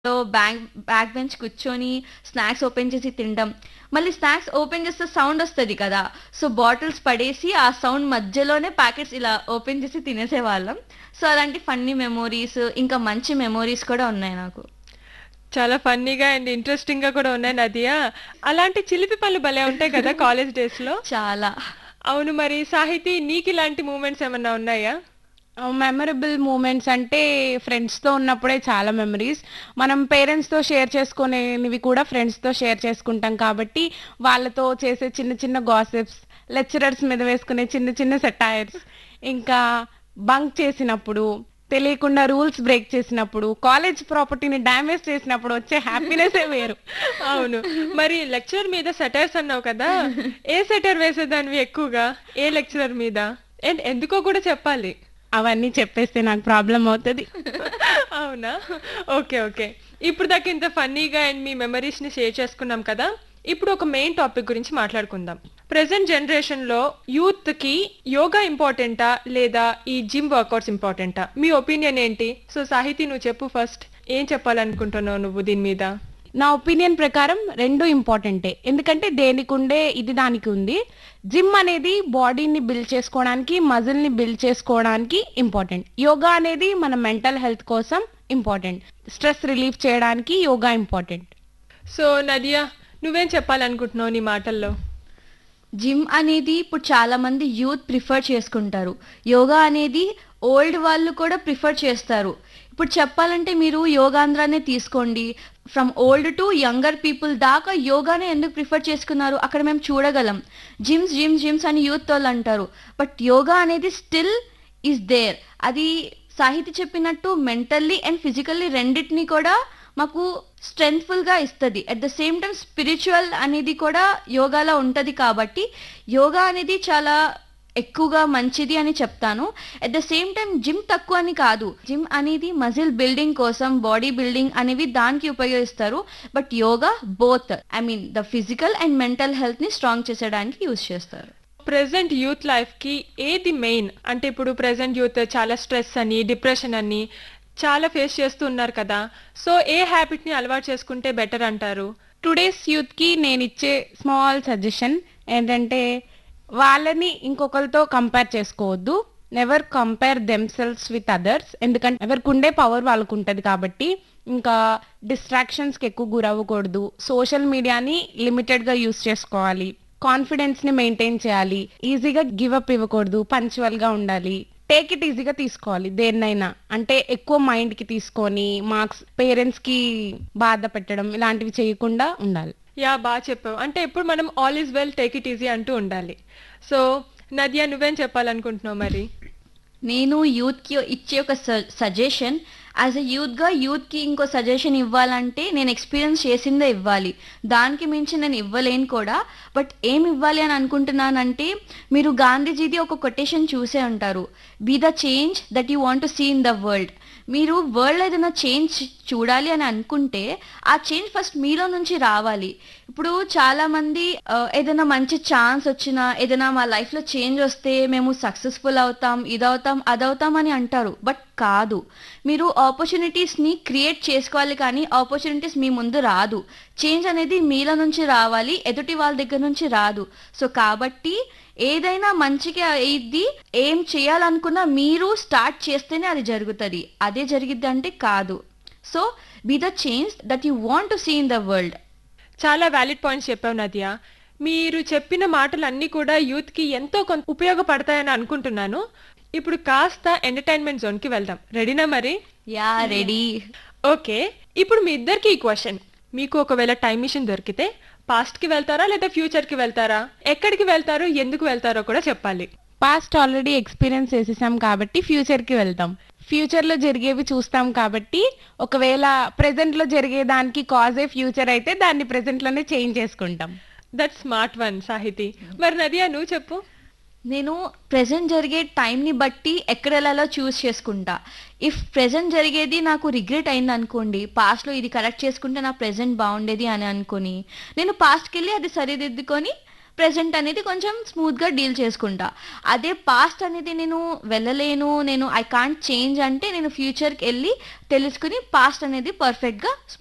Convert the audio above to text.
లో back back bench కూర్చొని snacks open చేసి తినడం మళ్ళీ స్నాక్స్ ఓపెన్ చేస్తే సౌండ్ వస్తుంది కదా సో బాటిల్స్ పడేసి ఆ సౌండ్ మధ్యలోనే ప్యాకెట్స్ ఇలా ఓపెన్ చేసి తినేసేవాళ్ళం సో అలాంటి ఫన్నీ మెమోరీస్ ఇంకా మంచి మెమోరీస్ కూడా ఉన్నాయి నాకు చాలా ఫన్నీగా అండ్ ఇంట్రెస్టింగ్ గా కూడా ఉన్నాయి నదియా అలాంటి చిలిపి పనులు భలే ఉంటాయి కదా కాలేజ్ డేస్ లో చాలా అవును మరి సాహితీ నీకు ఇలాంటి మూమెంట్స్ ఏమన్నా ఉన్నాయా మెమరబుల్ మూమెంట్స్ అంటే ఫ్రెండ్స్తో ఉన్నప్పుడే చాలా మెమరీస్ మనం పేరెంట్స్తో షేర్ చేసుకునేవి కూడా ఫ్రెండ్స్తో షేర్ చేసుకుంటాం కాబట్టి వాళ్ళతో చేసే చిన్న చిన్న గాసిప్స్ లెక్చరర్స్ మీద వేసుకునే చిన్న చిన్న సెటైర్స్ ఇంకా బంక్ చేసినప్పుడు తెలియకుండా రూల్స్ బ్రేక్ చేసినప్పుడు కాలేజ్ ప్రాపర్టీని డ్యామేజ్ చేసినప్పుడు వచ్చే హ్యాపీనెస్ వేరు అవును మరి లెక్చరర్ మీద సెటైర్స్ అన్నావు కదా ఏ సెటర్ వేసేదానివి ఎక్కువగా ఏ లెక్చరర్ మీద అండ్ ఎందుకో కూడా చెప్పాలి అవన్నీ చెప్పేస్తే నాకు ప్రాబ్లం అవుతుంది అవునా ఓకే ఓకే ఇప్పుడు దాకా ఇంత ఫన్నీగా అండ్ మీ మెమరీస్ ని షేర్ చేసుకున్నాం కదా ఇప్పుడు ఒక మెయిన్ టాపిక్ గురించి మాట్లాడుకుందాం ప్రెసెంట్ జనరేషన్ లో యూత్ కి యోగా ఇంపార్టెంటా లేదా ఈ జిమ్ వర్కౌట్స్ ఇంపార్టెంటా మీ ఒపీనియన్ ఏంటి సో సాహితీ నువ్వు చెప్పు ఫస్ట్ ఏం చెప్పాలనుకుంటున్నావు నువ్వు దీని మీద నా ఒపీనియన్ ప్రకారం రెండు ఇంపార్టెంటే ఎందుకంటే దేనికి ఉండే ఇది దానికి ఉంది జిమ్ అనేది బాడీని బిల్డ్ చేసుకోవడానికి మజిల్ని బిల్డ్ చేసుకోవడానికి ఇంపార్టెంట్ యోగా అనేది మన మెంటల్ హెల్త్ కోసం ఇంపార్టెంట్ స్ట్రెస్ రిలీఫ్ చేయడానికి యోగా ఇంపార్టెంట్ సో నదియా నువ్వేం చెప్పాలనుకుంటున్నావు నీ మాటల్లో జిమ్ అనేది ఇప్పుడు చాలా మంది యూత్ ప్రిఫర్ చేసుకుంటారు యోగా అనేది ఓల్డ్ వాళ్ళు కూడా ప్రిఫర్ చేస్తారు ఇప్పుడు చెప్పాలంటే మీరు యోగాంధ్రానే తీసుకోండి from old to younger people దాకా యోగానే ఎందుకు ప్రిఫర్ చేసుకున్నారు అక్కడ మేము చూడగలం జిమ్స్ జిమ్స్ జిమ్స్ అని యూత్ వాళ్ళు అంటారు బట్ యోగా అనేది స్టిల్ ఈస్ దేర్ అది సాహితీ చెప్పినట్టు మెంటల్లీ అండ్ ఫిజికల్లీ రెండింటిని కూడా మాకు స్ట్రెంగ్ఫుల్ గా ఇస్తుంది at the same time spiritual అనేది కూడా యోగాలో ఉంటది కాబట్టి యోగా అనేది చాలా ఎక్కువగా మంచిది అని చెప్తాను at the same time gym తక్కువ అని కాదు జిమ్ అనేది మజిల్ బిల్డింగ్ కోసం బాడీ బిల్డింగ్ అనేవి దానికి ఉపయోగిస్తారు but yoga both I mean the physical and mental health ని స్ట్రాంగ్ చేసేయడానికి యూజ్ చేస్తారు ప్రెసెంట్ యూత్ లైఫ్ కి ఏది మెయిన్ అంటే ఇప్పుడు ప్రెసెంట్ యూత్ చాలా స్ట్రెస్ అని డిప్రెషన్ అని చాలా ఫేస్ చేస్తూ ఉన్నారు కదా సో ఏ హ్యాబిట్ ని అలవాటు చేసుకుంటే బెటర్ అంటారు టుడేస్ యూత్కి నేను ఇచ్చే స్మాల్ సజెషన్ ఏంటంటే వాళ్ళని ఇంకొకరితో కంపేర్ చేసుకోవద్దు never compare themselves with others ఎందుకంటే ఎవరికి ఉండే పవర్ వాళ్ళకు ఉంటుంది కాబట్టి ఇంకా డిస్ట్రాక్షన్స్కి ఎక్కువ గురవ్వకూడదు సోషల్ మీడియాని లిమిటెడ్గా యూస్ చేసుకోవాలి కాన్ఫిడెన్స్ని మెయింటైన్ చేయాలి ఈజీగా గివ్ అప్ ఇవ్వకూడదు పంచువల్గా ఉండాలి టేక్ ఇట్ ఈజీగా తీసుకోవాలి దేన్నైనా అంటే ఎక్కువ మైండ్ కి తీసుకొని మార్క్స్ పేరెంట్స్ కి బాధ పెట్టడం ఇలాంటివి చేయకుండా ఉండాలి యా బాగా చెప్పావు అంటే ఇప్పుడు మనం all is well take it easy అంటూ ఉండాలి సో నదియా నువ్వేం చెప్పాలనుకుంటున్నావు మరి నేను యూత్కి ఇచ్చే ఒక సజెషన్ యాజ్ ఎ యూత్గా యూత్కి ఇంకో సజెషన్ ఇవ్వాలంటే నేను ఎక్స్పీరియన్స్ చేసిందే ఇవ్వాలి దానికి మించి నేను ఇవ్వలేను కూడా బట్ ఏం ఇవ్వాలి అని అనుకుంటున్నానంటే మీరు గాంధీజీది ఒక కొటేషన్ చూసే ఉంటారు be the change that you want to see in the world మీరు వరల్డ్ ఏదైనా చేంజ్ చూడాలి అని అనుకుంటే ఆ చేంజ్ ఫస్ట్ మీలో నుంచి రావాలి ఇప్పుడు చాలా మంది ఆ, ఏదైనా మంచి ఛాన్స్ వచ్చినా ఏదైనా మా లైఫ్ లో చేంజ్ వస్తే మేము సక్సెస్ఫుల్ అవుతాం ఇదవుతాం అదవుతాం అని అంటారు బట్ కాదు మీరు ఆపర్చునిటీస్ ని క్రియేట్ చేసుకోవాలి కానీ ఆపర్చునిటీస్ మీ ముందు రాదు చేంజ్ అనేది మీలో నుంచి రావాలి ఎదుటి వాళ్ళ దగ్గర నుంచి రాదు సో కాబట్టి ఏదైనా మంచిగా అయ్యిద్ది ఏం చేయాలనుకున్నా మీరు స్టార్ట్ చేస్తేనే అది జరుగుతుంది అదే జరిగిద్ది అంటే కాదు so be the change that you want to see in the world చాలా వ్యాలిడ్ పాయింట్స్ చెప్పావు నదియా మీరు చెప్పిన మాటలన్నీ కూడా యూత్ కి ఎంతో కొంత ఉపయోగపడతాయని అనుకుంటున్నాను ఇప్పుడు కాస్త ఎంటర్టైన్మెంట్ జోన్ కి వెళ్దాం రెడీనా మరి యా రెడీ ఓకే ఇప్పుడు మీ ఇద్దరికి ఈ క్వశ్చన్ మీకు ఒకవేళ టైం మిషన్ దొరికితే పాస్ట్ కి వెళ్తారా లేదా ఫ్యూచర్ కి వెళ్తారా ఎక్కడికి వెళ్తారు ఎందుకు వెళ్తారో కూడా చెప్పాలి పాస్ట్ ఆల్రెడీ ఎక్స్పీరియన్స్ చేసేసాం కాబట్టి ఫ్యూచర్ కి వెళ్తాం ఫ్యూచర్ లో జరిగేవి చూస్తాం కాబట్టి ఒకవేళ ప్రెసెంట్ లో జరిగేదానికి కాజే ఫ్యూచర్ అయితే దాన్ని ప్రెసెంట్ లోనే చేంజ్ చేసుకుంటాం దట్ స్మార్ట్ వన్ సాహితి మరి నదియా నువ్వు చెప్పు నేను ప్రెసెంట్ జరిగే టైంని బట్టి ఎక్కడ వెళ్ళాలో చూస్ చేసుకుంటా ఇఫ్ ప్రెసెంట్ జరిగేది నాకు రిగ్రెట్ అయింది అనుకోండి పాస్ట్లో ఇది కరెక్ట్ చేసుకుంటే నా ప్రెసెంట్ బాగుండేది అని అనుకుని నేను పాస్ట్కి వెళ్ళి అది సరిదిద్దుకొని ప్రెసెంట్ అనేది కొంచెం స్మూత్గా డీల్ చేసుకుంటా అదే పాస్ట్ అనేది నేను వెళ్ళలేను నేను ఐ కాంట్ చేంజ్ అంటే నేను ఫ్యూచర్కి వెళ్ళి తెలుసుకుని పాస్ట్ అనేది పర్ఫెక్ట్గా